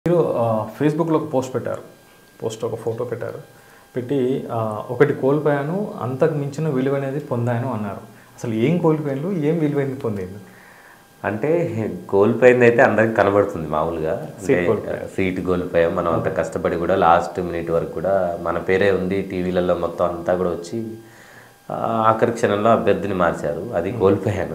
మీరు ఆ, ఫేస్బుక్లో ఒక పోస్ట్ పెట్టారు పోస్ట్ ఒక ఫోటో పెట్టారు పెట్టి ఆ, ఒకటి కోల్పోయాను అంతకు మించిన విలువైనది పొందాను అన్నారు అసలు ఏం కోల్పోయాను ఏం విలువైనది పొందింది అంటే కోల్పోయింది అయితే అందరికి కనబడుతుంది మామూలుగా సీట్ అంటే, కోల్పోయాం. సీట్ కోల్పోయాం మనం అంత కష్టపడి కూడా లాస్ట్ మినిట్ వరకు కూడా మన పేరే ఉంది టీవీలలో మొత్తం అంతా కూడా వచ్చి ఆ, ఆఖరి క్షణంలో అభ్యర్థిని మార్చారు అది కోల్పోయాను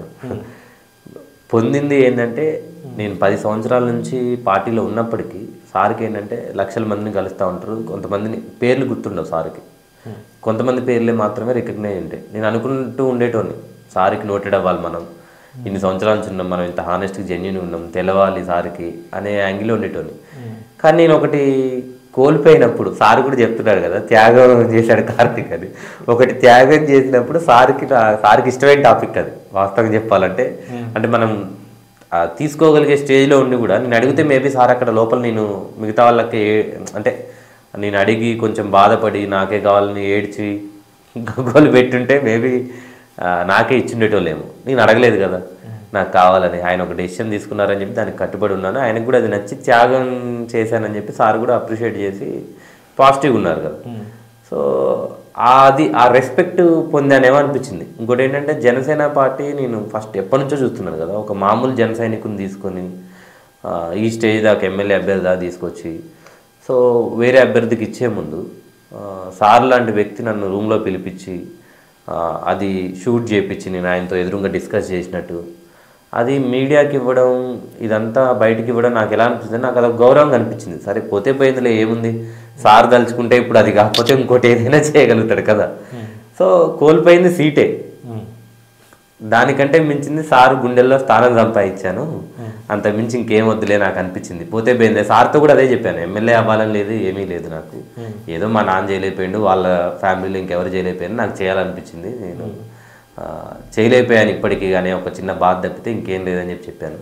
పొందింది ఏంటంటే నేను పది సంవత్సరాల నుంచి పార్టీలో ఉన్నప్పటికీ సార్కి ఏంటంటే లక్షల మందిని కలుస్తూ ఉంటారు కొంతమందిని పేర్లు గుర్తుండవు సార్కి కొంతమంది పేర్లే మాత్రమే రికగ్నైజ్ ఉంటాయి నేను అనుకుంటూ ఉండేటోని సార్కి నోటెడ్ అవ్వాలి మనం ఇన్ని సంవత్సరాల నుంచి ఉన్నాం మనం ఇంత హానెస్ట్గా జెన్యున్ ఉన్నాం తెలవాలి సార్కి అనే యాంగిల్ ఉండేటోని కానీ నేను ఒకటి కోల్పోయినప్పుడు సార్ కూడా చెప్తున్నాడు కదా త్యాగం చేశాడు కార్తీక్ అది ఒకటి త్యాగం చేసినప్పుడు సార్కి నా- సార్కి ఇష్టమైన టాపిక్ అది వాస్తవంగా చెప్పాలంటే అంటే మనం ఆ, తీసుకోగలిగే స్టేజ్లో ఉండి కూడా నేను అడిగితే మేబీ సార్ అక్కడ లోపల నేను మిగతా వాళ్ళకి ఏ- అంటే నేను అడిగి కొంచెం బాధపడి నాకే కావాలని ఏడ్చి గోలు పెట్టుంటే మేబీ నాకే ఇచ్చిండేటోళ్ళేమో నేను అడగలేదు కదా నాకు కావాలని ఆయన ఒక డెసిషన్ తీసుకున్నారని చెప్పి దానికి కట్టుబడి ఉన్నాను ఆయనకు కూడా అది నచ్చి త్యాగం చేశానని చెప్పి సార్ కూడా అప్రిషియేట్ చేసి పాజిటివ్గా ఉన్నారు కదా సో అది ఆ రెస్పెక్ట్ పొందానేమో అనిపించింది ఇంకోటి ఏంటంటే జనసేన పార్టీ నేను ఫస్ట్ ఎప్పటి నుంచో చూస్తున్నాను కదా ఒక మామూలు జన సైనికుని తీసుకొని ఆ, ఈ స్టేజ్ దాకా ఎమ్మెల్యే అభ్యర్థి దాకా తీసుకొచ్చి సో వేరే అభ్యర్థికి ఇచ్చే ముందు ఆ, సార్ లాంటి వ్యక్తి నన్ను రూమ్లో పిలిపించి ఆ, అది షూట్ చేయించి నేను ఆయనతో ఎదురుగా డిస్కస్ చేసినట్టు అది మీడియాకి ఇవ్వడం ఇదంతా బయటికి ఇవ్వడం నాకు ఎలా అనిపిస్తుంది నాకు అదొక గౌరవంగా అనిపించింది సరే పోతే పోయిందిలే ఏముంది సార్ తలుచుకుంటే ఇప్పుడు అది కాకపోతే ఇంకోటి ఏదైనా చేయగలుగుతాడు కదా సో కోల్పోయింది సీటే దానికంటే మించింది సార్ గుండెల్లో స్థానం సంపాదించాను అంత మించి ఇంకేం వద్దులే నాకు అనిపించింది పోతే పోయింది సార్తో కూడా అదే చెప్పాను ఎమ్మెల్యే అవ్వాలని లేదు ఏమీ లేదు నాకు ఏదో మా నాన్న చేయలేకపోయిండు వాళ్ళ ఫ్యామిలీలో ఇంకెవరు చేయలేకపోయాను నాకు చేయాలనిపించింది నేను ఆ, చేయలేకపోయాను ఇప్పటికీ కానీ ఒక చిన్న బాధ తప్పితే ఇంకేం లేదని చెప్పి చెప్పాను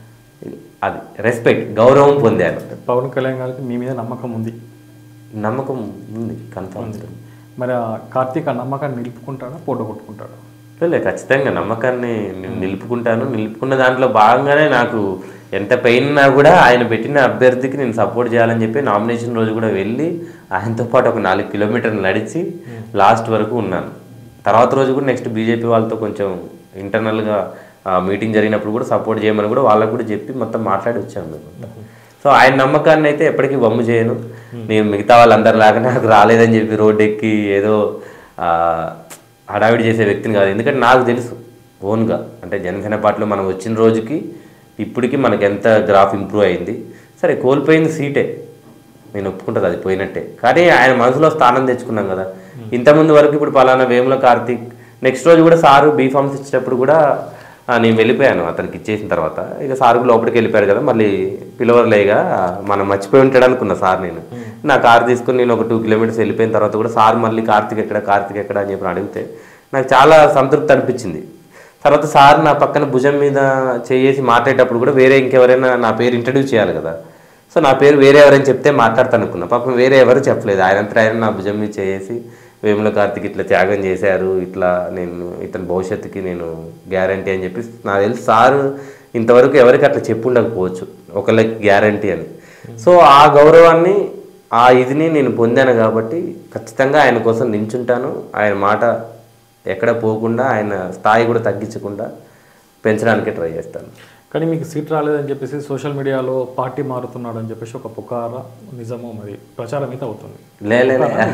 అది రెస్పెక్ట్ గౌరవం పొందాను పవన్ కళ్యాణ్ గారికి మీ మీద నమ్మకం ఉంది నమ్మకం ఉంది కన్ఫర్మ్ మరి ఆ కార్తీక్ ఆ నమ్మకాన్ని నిలుపుకుంటాడా పోటీ కొట్టుకుంటాడా లే ఖచ్చితంగా నమ్మకాన్ని నేను నిలుపుకుంటాను నిలుపుకున్న దాంట్లో భాగంగానే నాకు ఎంత పెయిన్ ఉన్నా కూడా ఆయన పెట్టిన అభ్యర్థికి నేను సపోర్ట్ చేయాలని చెప్పి నామినేషన్ రోజు కూడా వెళ్ళి ఆయనతో పాటు ఒక నాలుగు కిలోమీటర్లు నడిచి లాస్ట్ వరకు ఉన్నాను తర్వాత రోజు కూడా నెక్స్ట్ బీజేపీ వాళ్ళతో కొంచెం ఇంటర్నల్గా మీటింగ్ జరిగినప్పుడు కూడా సపోర్ట్ చేయమని కూడా వాళ్ళకు కూడా చెప్పి మొత్తం మాట్లాడి వచ్చాము మేము సో ఆయన నమ్మకాన్ని అయితే ఎప్పటికీ వమ్ము చేయను నేను మిగతా వాళ్ళందరిలాగా నాకు రాలేదని చెప్పి రోడ్డు ఎక్కి ఏదో ఆ, హడావిడి చేసే వ్యక్తిని కాదు ఎందుకంటే నాకు తెలుసు ఓన్గా అంటే జనసేన పార్టీలో మనం వచ్చిన రోజుకి ఇప్పటికి మనకి ఎంత గ్రాఫ్ ఇంప్రూవ్ అయింది సరే కోల్పోయింది సీటే నేను ఒప్పుకుంటుంది అది పోయినట్టే కానీ ఆయన మనసులో స్థానం తెచ్చుకున్నాం కదా ఇంతకుముందు వరకు ఇప్పుడు పలానా వేముల కార్తీక్ నెక్స్ట్ రోజు కూడా సారు బీఫామ్స్ ఇచ్చేటప్పుడు కూడా ఆ, నేను వెళ్ళిపోయాను అతనికి ఇచ్చేసిన తర్వాత ఇక సార్ కూడా లోపలికి వెళ్ళిపోయారు కదా మళ్ళీ పిలవర్లేగా మనం మర్చిపోయి ఉంటాడు అనుకున్నా సార్ నేను నా కార్ తీసుకుని నేను ఒక టూ కిలోమీటర్స్ వెళ్ళిపోయిన తర్వాత కూడా సార్ మళ్ళీ కార్తీక్ ఎక్కడ కార్తీక్ ఎక్కడ అని చెప్పి అడిగితే నాకు చాలా సంతృప్తి అనిపించింది తర్వాత సార్ నా పక్కన భుజం మీద చేసి మాట్లాడేటప్పుడు కూడా వేరే ఇంకెవరైనా నా పేరు ఇంట్రడ్యూస్ చేయాలి కదా సో నా పేరు వేరే ఎవరైనా చెప్తే మాట్లాడతాను అనుకున్నా పాపం వేరే ఎవరు చెప్పలేదు ఆయనంతా ఆయన నా భుజం మీద చేసి వేముల కార్తిక్ ఇట్లా త్యాగం చేశారు ఇట్లా నేను ఇతని భవిష్యత్తుకి నేను గ్యారంటీ అని చెప్పి నాకు తెలిసి సారు ఇంతవరకు ఎవరికి అట్లా చెప్పు ఉండకపోవచ్చు ఒకళ్ళకి గ్యారంటీ అని సో ఆ గౌరవాన్ని ఆ ఇదిని నేను పొందాను కాబట్టి ఖచ్చితంగా ఆయన కోసం నించుంటాను ఆయన మాట ఎక్కడ పోకుండా ఆయన స్థాయి కూడా తగ్గించకుండా పెంచడానికి ట్రై చేస్తాను కానీ మీకు సీట్ రాలేదని చెప్పేసి సోషల్ మీడియాలో పార్టీ మారుతున్నాడు అని చెప్పేసి ఒక పుకార నిజమో మరి ప్రచారం అయితే అవుతుంది లేలే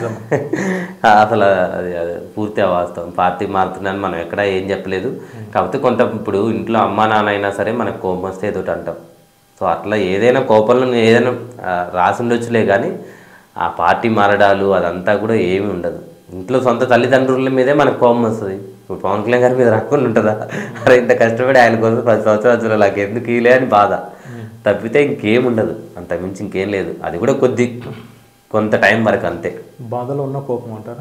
అసలు అది అది పూర్తి అవాస్తవం పార్టీ మారుతున్నాను మనం ఎక్కడ ఏం చెప్పలేదు కాకపోతే కొంత ఇప్పుడు ఇంట్లో అమ్మా నాన్న అయినా సరే మనకు కోపం వస్తే ఏదోటి అంటాం సో అట్లా ఏదైనా కోపంలో నేను ఏదైనా ఆ, రాసి ఉండొచ్చులే కానీ ఆ పార్టీ మారడాలు అదంతా కూడా ఏమీ ఉండదు ఇంట్లో సొంత తల్లిదండ్రుల మీదే మనకు కోపం వస్తుంది ఇప్పుడు పవన్ కళ్యాణ్ గారి మీద రాకుండా ఉంటుందా అరే ఇంత కష్టపడి ఆయన కోసం పది సంవత్సరాలు నాకు ఎందుకు ఇలే అని బాధ తప్పితే ఇంకేం ఉండదు అంత మించి ఇంకేం లేదు అది కూడా కొద్ది కొంత టైం వరకు అంతే బాధలో ఉన్న కోపం అంటారా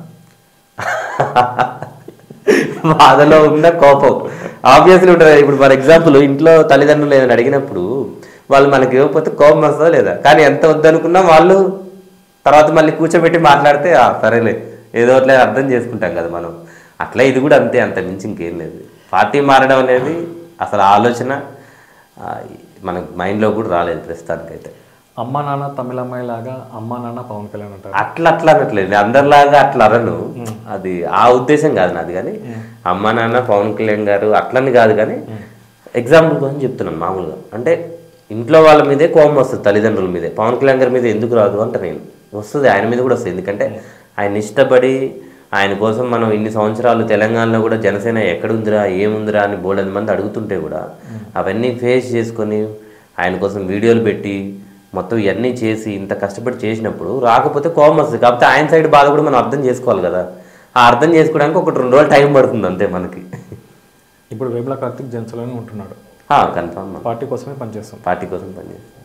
బాధలో ఉన్న కోపం ఆబ్వియస్లీ ఉంటుంది ఇప్పుడు ఫర్ ఎగ్జాంపుల్ ఇంట్లో తల్లిదండ్రులు ఏదైనా అడిగినప్పుడు వాళ్ళు మనకి ఇవ్వకపోతే కోపం వస్తుందా లేదా కానీ ఎంత వద్దనుకున్నా వాళ్ళు తర్వాత మళ్ళీ కూర్చోబెట్టి మాట్లాడితే "ఆ, సరేలే ఏదో ఒకట్లే అర్థం చేసుకుంటాం కదా మనం అట్లా ఇది కూడా అంతే అంత మించి ఇంకేం లేదు పార్టీ మారడం అనేది అసలు ఆలోచన ఆ, మన మైండ్లో కూడా రాలేదు ప్రస్తుతానికైతే అమ్మ నాన్న తమిళ అమ్మాయి లాగా అమ్మ నాన్న పవన్ కళ్యాణ్ అంటారు అట్లా అట్లా అనట్లేదు అందరిలాగా అట్లా అనను అది ఆ ఉద్దేశం కాదు నాది కానీ అమ్మ నాన్న పవన్ కళ్యాణ్ గారు అట్లని కాదు కానీ ఎగ్జాంపుల్ కోసం చెప్తున్నాను మామూలుగా అంటే ఇంట్లో వాళ్ళ మీదే కోపం వస్తుంది తల్లిదండ్రుల మీదే పవన్ కళ్యాణ్ గారి మీద ఎందుకు రాదు అంటే నేను వస్తుంది ఆయన మీద కూడా వస్తుంది ఎందుకంటే ఆయన ఇష్టపడి ఆయన కోసం మనం ఇన్ని సంవత్సరాలు తెలంగాణలో కూడా జనసేన ఎక్కడుందిరా ఏముందిరా అని బోల్డెన్ మంది అడుగుతుంటే కూడా అవన్నీ ఫేస్ చేసుకొని ఆయన కోసం వీడియోలు పెట్టి మొత్తం ఇవన్నీ చేసి ఇంత కష్టపడి చేసినప్పుడు రాకపోతే కోపం వస్తుంది కాకపోతే ఆయన సైడ్ బాధ కూడా మనం అర్థం చేసుకోవాలి కదా ఆ అర్థం చేసుకోవడానికి ఒకటి రెండు రోజులు టైం పడుతుంది అంతే మనకి ఇప్పుడు వేముల కార్తిక్ జనసేనలోనే ఉంటున్నాడు కన్ఫామ్ పార్టీ కోసమే పనిచేస్తాం పార్టీ కోసం పనిచేస్తాం